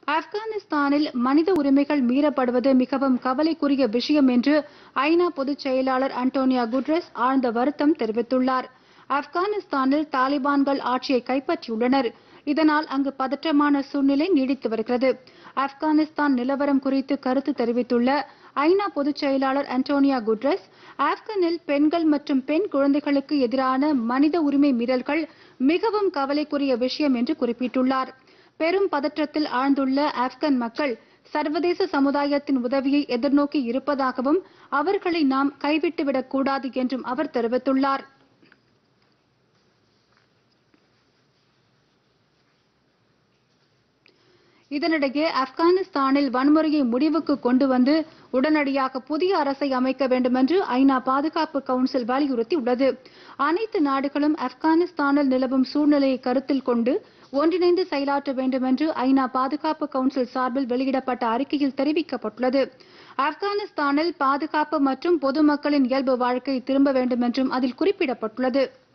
ஆப்கானிஸ்தானில் மனித உரிமைகள் மீறப்படுவது மிகவும் கவலைக்குரிய விஷயம் என்று ஐநா பொதுச் செயலாளர் அன்டோனியா குட்ரஸ் ஆழ்ந்த வருத்தம் தெரிவித்துள்ளார் ஆப்கானிஸ்தானில் தாலிபான்கள் ஆட்சியை கைப்பற்றியுள்ளனர் இதனால் அங்கு பதற்றமான சூழ்நிலை நீடித்து வருகிறது ஆப்கானிஸ்தான் நிலவரம் குறித்து கருத்து தெரிவித்துள்ள ஐநா பொதுச் செயலாளர் அன்டோனியா குட்ரஸ் ஆப்கானில் பெண்கள் மற்றும் பெண் குழந்தைகளுக்கு எதிரான மனித உரிமை மீறல்கள் மிகவும் கவலைக்குரிய விஷயம் என்று குறிப்பிட்டுள்ளார் பெரும் பதற்றத்தில் ஆழ்ந்துள்ள ஆப்கன் மக்கள் சர்வதேச சமுதாயத்தின் உதவியை எதிர்நோக்கி இருப்பதாகவும் அவர்களை நாம் கைவிட்டுவிடக் கூடாது என்றும் அவர் தெரிவித்துள்ளார் இதனிடையே ஆப்கானிஸ்தானில் வன்முறையை முடிவுக்கு கொண்டு வந்து உடனடியாக புதிய அரசை அமைக்க வேண்டும் என்று ஐநா பாதுகாப்பு கவுன்சில் வலியுறுத்தியுள்ளது அனைத்து நாடுகளும் ஆப்கானிஸ்தானில் நிலவும் சூழ்நிலையை கருத்தில் கொண்டு ஒன்றிணைந்து செயலாற்ற வேண்டும் என்று ஐநா பாதுகாப்பு கவுன்சில் சார்பில் வெளியிடப்பட்ட அறிக்கையில் தெரிவிக்கப்பட்டுள்ளது ஆப்கானிஸ்தானில் பாதுகாப்பு மற்றும் பொதுமக்களின் இயல்பு வாழ்க்கை திரும்ப வேண்டும் என்றும் அதில் குறிப்பிடப்பட்டுள்ளது